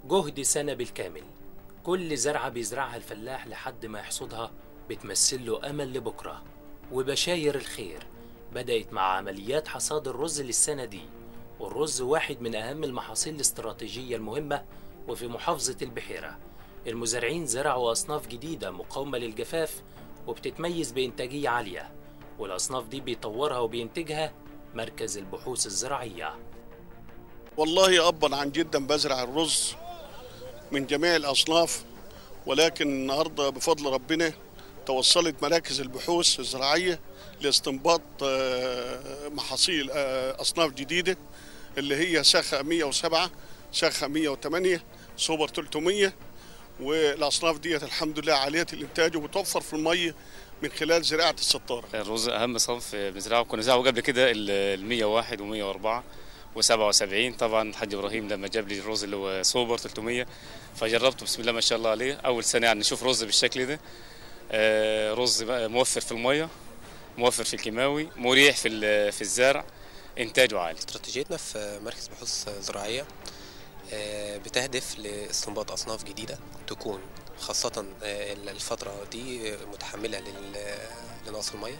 جهد سنة بالكامل كل زرعة بيزرعها الفلاح لحد ما يحصدها بتمثل له أمل لبكرة وبشاير الخير بدأت مع عمليات حصاد الرز للسنة دي والرز واحد من أهم المحاصيل الاستراتيجية المهمة وفي محافظة البحيرة المزارعين زرعوا أصناف جديدة مقاومة للجفاف وبتتميز بإنتاجية عالية والأصناف دي بيطورها وبينتجها مركز البحوث الزراعية والله أبا عن جدا بزرع الرز من جميع الأصناف ولكن النهاردة بفضل ربنا توصلت مراكز البحوث الزراعية لاستنباط آه، محاصيل آه، أصناف جديدة اللي هي سخة 107 سخة 108 سوبر 300 والأصناف ديت الحمد لله عالية الإنتاج وبتوفر في المية من خلال زراعة السطارة الرز اهم صنف بنزرعه كنا بنزرعه قبل كده ال 101 و104 و77 طبعا الحاج ابراهيم لما جاب لي الرز اللي هو سوبر 300 فجربته بسم الله ما شاء الله عليه اول سنه يعني نشوف رز بالشكل ده آه، رز بقى موفر في الميه موفر في الكيماوي مريح في ال- في الزرع انتاجه عالي استراتيجيتنا في مركز بحوث زراعية آه، بتهدف لاستنباط أصناف جديدة تكون خاصة آه، الفترة دي متحملة لل- لنقص المية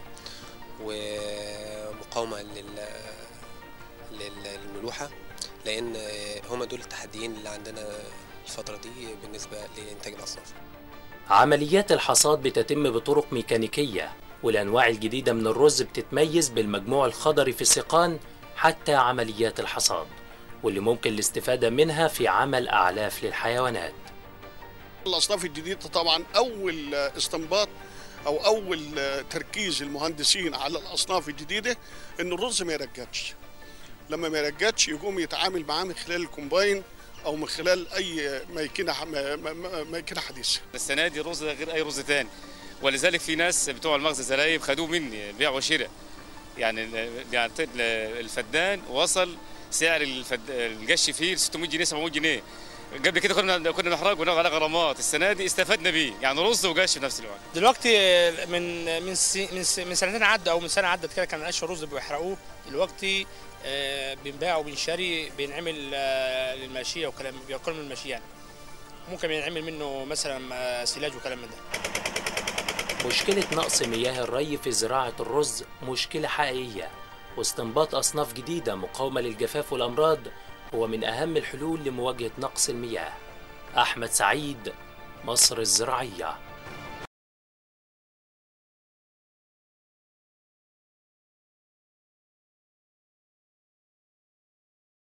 ومقاومة لل- لل- للملوحة لأن آه، هما دول التحديين اللي عندنا الفترة دي بالنسبة لإنتاج الأصناف عمليات الحصاد بتتم بطرق ميكانيكية والأنواع الجديدة من الرز بتتميز بالمجموع الخضري في السقان حتى عمليات الحصاد واللي ممكن الاستفادة منها في عمل أعلاف للحيوانات الأصناف الجديدة طبعا أول استنباط أو أول تركيز المهندسين على الأصناف الجديدة إن الرز ما يرجعش لما ما يرجعش يقوم يتعامل معاه من خلال الكومباين أو من خلال أي ميكنة ما- ما- ما- ميكنة حديثة السنه دي رز غير اي رز تاني ولذلك في ناس بتوع المخزن الزرايب خدوه مني بيع وشراء يعني ال- يعني الفدان وصل سعر الفد... القش فيه 600 جنيه 700 جنيه قبل كده كنا كنا نحرق وناخد عليه غرامات السنه دي استفدنا بيه يعني رز وقش في نفس الوقت دلوقتي من من سي من, سي من سنتين عدى او من سنه عدت كده كان قش رز بيحرقوه دلوقتي آه، بنباع وبنشتري بينعمل آه، للماشيه وكلام بياكل من الماشيه يعني ممكن ينعمل منه مثلا آه، سلاج وكلام من ده مشكلة نقص مياه الري في زراعة الرز مشكلة حقيقية واستنباط أصناف جديدة مقاومة للجفاف والأمراض هو من أهم الحلول لمواجهة نقص المياه أحمد سعيد مصر الزراعية